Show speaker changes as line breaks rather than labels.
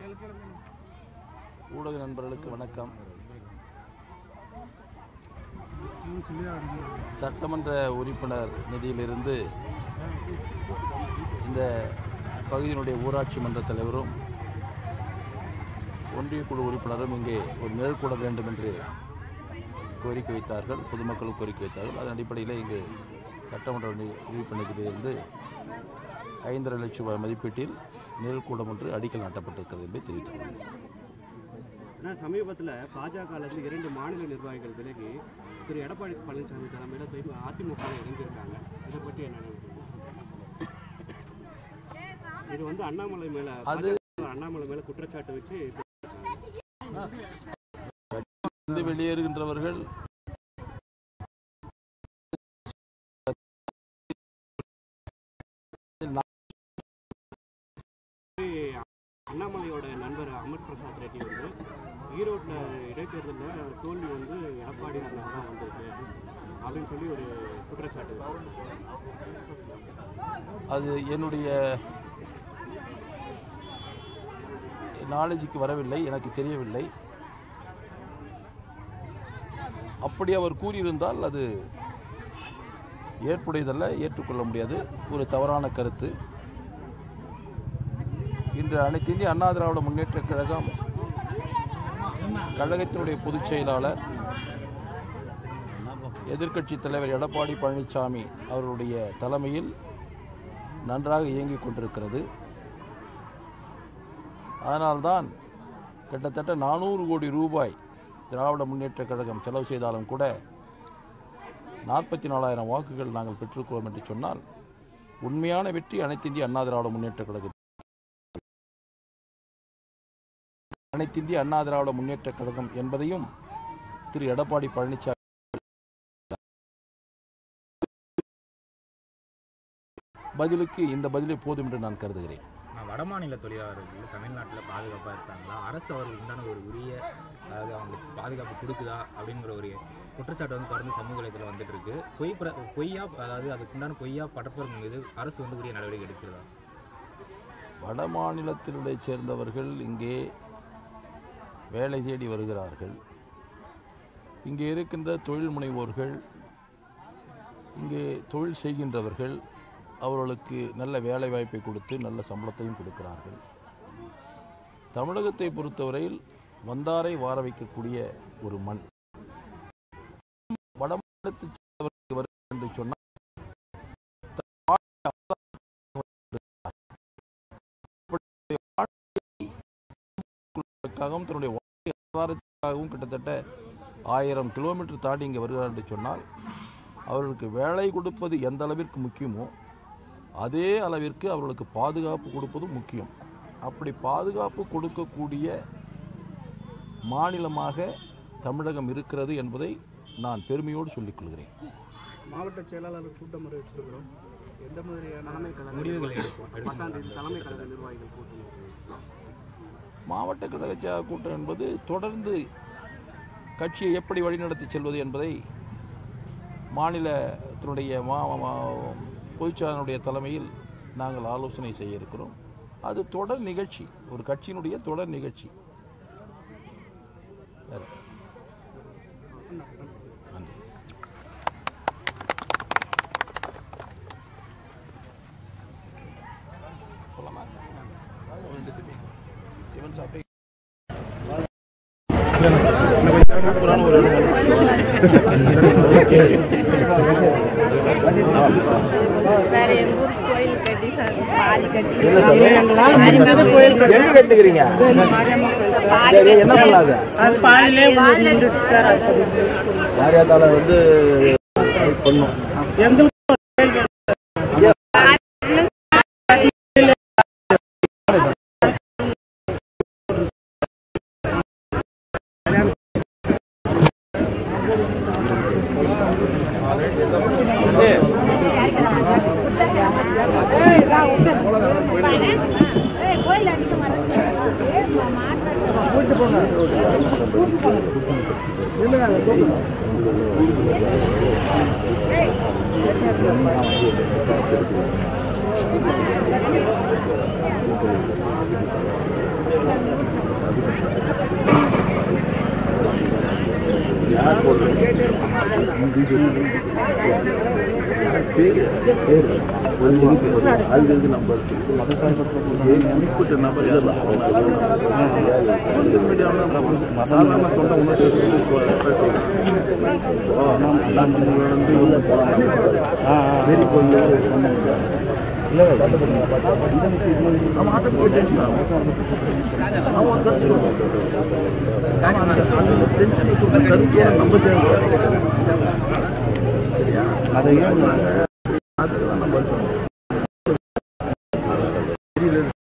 ஊடக நண்பர்களுக்கு வணக்கம் சட்டமன்ற உறுப்பினர் நிதியிலிருந்து இந்த பகுதியினுடைய ஊராட்சி மன்ற தலைவரும் ஒன்றிய குழு உறுப்பினரும் இங்கே ஒரு நிழல் கூட வேண்டும் என்று கோரிக்கை வைத்தார்கள் பொதுமக்களும் கோரிக்கை வைத்தார்கள் அதன் அடிப்படையில் இங்கு சட்டமன்ற உறுப்பி- உறுப்பினர் நிதியிலிருந்து ஐந்தரை லட்சம் ரூபாய் மதிப்பீட்டில் நிழல் கூடம் ஒன்று அடிக்கல் நாட்டப்பட்டிருக்கிறது என்பதை தெரிவித்துக் கொள்கிறேன்
ஆனால் சமீபத்தில் பாஜகலேருந்து இரண்டு மாநில நிர்வாகிகள் விலகி திரு எடப்பாடி பழனிசாமி தலைமையில் போய் அதிமுக இணைஞ்சிருக்காங்க இதை பற்றி என்ன நினைக்கிறீங்க? இது வந்து அண்ணாமலை மேல
அது
பாஜக அண்ணாமலை மேல குற்றச்சாட்டு வச்சு
இருந்து வெளியேறுகின்றவர்கள்
அண்ணாமலையோட நண்பர் அமர் பிரசாத் ரெட்டி வந்து ஈரோட்டில் இடைத்தேர்தலில் தோல்வி வந்து எடப்பாடி அண்ணா தான் வந்திருக்கு அப்படின்னு சொல்லி ஒரு குற்றச்சாட்டு வச்சிருக்காங்க.
அது என்னுடைய நாலேஜுக்கு வரவில்லை எனக்கு தெரியவில்லை அப்படி அவர் கூறியிருந்தால் அது ஏற்புடையதல்ல ஏற்றுக்கொள்ள முடியாது ஒரு தவறான கருத்து இன்று அனைத்து இந்திய அண்ணா திராவிட முன்னேற்றக் கழகம் கழகத்தினுடைய பொதுச் செயலாளர் எதிர்க்கட்சி தலைவர் எடப்பாடி பழனிசாமி அவர்களுடைய தலைமையில் நன்றாக இயங்கிக் கொண்டிருக்கிறது அதனால்தான் கிட்டத்தட்ட நானூறு கோடி ரூபாய் திராவிட முன்னேற்றக் கழகம் செலவு செய்தாலும் கூட நாற்பத்தி நாலாயிரம் வாக்குகள் நாங்கள் பெற்றிருக்கிறோம் என்று சொன்னால் உண்மையான வெற்றி அனைத்து இந்திய அண்ணா திராவிட முன்னேற்றக் கழகம் அனைத்து இந்திய அண்ணா திராவிட முன்னேற்றக் கழகம் என்பதையும் திரு எடப்பாடி பழனிசாமி பதிலுக்கு இந்த பதிலே போதும் என்று நான் கருதுகிறேன்
நான் வடமாநில தொழிலாளர்கள் தமிழ்நாட்டில் பாதுகாப்பாக இருக்காங்களா அரசு அவர்களுக்கு உண்டான ஒரு உரிய அதாவது அவங்களுக்கு பாதுகாப்பு கொடுக்குதா அப்படிங்கிற ஒரு குற்றச்சாட்டு வந்து தொடர்ந்து சமூக வலைத்தில் வந்துட்டு இருக்கு பொய் பிர பொய்யா அதாவது அதுக்கு உண்டான பொய்யா பரப்புறது மீது அரசு வந்து உரிய நடவடிக்கை எடுக்கிறதா
வட மாநிலத்தினுடைய சேர்ந்தவர்கள் இங்கே வேலை தேடி வருகிறார்கள் இங்கே இருக்கின்ற தொழில் முனைவோர்கள் இங்கே தொழில் செய்கின்றவர்கள் அவர்களுக்கு நல்ல வேலை வாய்ப்பை கொடுத்து நல்ல சம்பளத்தையும் கொடுக்கிறார்கள் தமிழகத்தை பொறுத்தவரையில் வந்தாரை வார வைக்கக்கூடிய ஒரு மண் வட மாநிலத்தை சேர்ந்தவர்களுக்கு வருகிறது என்று சொன்னால் வாழ்க்கைக்காகவும் தன்னுடைய வாழ்க்கை ஆதாரத்திற்காகவும் கிட்டத்தட்ட ஆயிரம் கிலோமீட்டர் தாண்டி இங்கே வருகிறார் என்று சொன்னால் அவர்களுக்கு வேலை கொடுப்பது எந்த அளவிற்கு முக்கியமோ அதே அளவிற்கு அவர்களுக்கு பாதுகாப்பு கொடுப்பதும் முக்கியம் அப்படி பாதுகாப்பு கொடுக்கக்கூடிய மாநிலமாக தமிழகம் இருக்கிறது என்பதை நான் பெருமையோடு சொல்லிக் கொள்கிறேன்
மாவட்ட செயலாளர் கூட்டம் வரை வச்சிருக்கிறோம் எந்த மாதிரியான
தலைமை கழக
முடிவுகளை எடுப்போம்
பத்தாம் தேதி தலைமை கழக நிர்வாகிகள் கூட்டம்
மாவட்ட கழக செயலாளர் கூட்டம் என்பது தொடர்ந்து கட்சியை எப்படி வழிநடத்தி செல்வது என்பதை மாநிலத்தினுடைய மா மா- பொதுச்சாளனுடைய தலைமையில் நாங்கள் ஆலோசனை செய்ய இருக்கிறோம் அது தொடர் நிகழ்ச்சி ஒரு கட்சியினுடைய தொடர் நிகழ்ச்சி வேற. நன்றி போலாமா ஒரு ரெண்டு திருப்பி. இவன் சாப்பிட்டு சூப்பரான ஒரு
சார் எங்க ஊர் கோயில் கட்டி சார் பாதி கட்டி
எங்க கட்டுக்கிறீங்க
பாதி
சரி என்ன பண்ணலாது
அது பாதிலே நின்றுட்டு சார்
யாரியாத்தால வந்து பண்ணும்
கோயில் அடிக்க
கூட்டு
அதுக்கு நம்பர் குறிப்பிட்ட நபர் யாரும் சாதாரண தொண்டை உணர்ச்சி சொல்லி வந்து இவங்க போகிறாங்க சரி கொஞ்சம் அவன் அதை போய் டென்ஷன் ஆகும் அவன் கருத்து சொல்லுவான் அந்த டென்ஷன் சொல்ற கருத்தோட நம்ம சேர்ந்து சரியா அதை ஏன் அதுதான் நம்ம இருக்கணும் தெரியல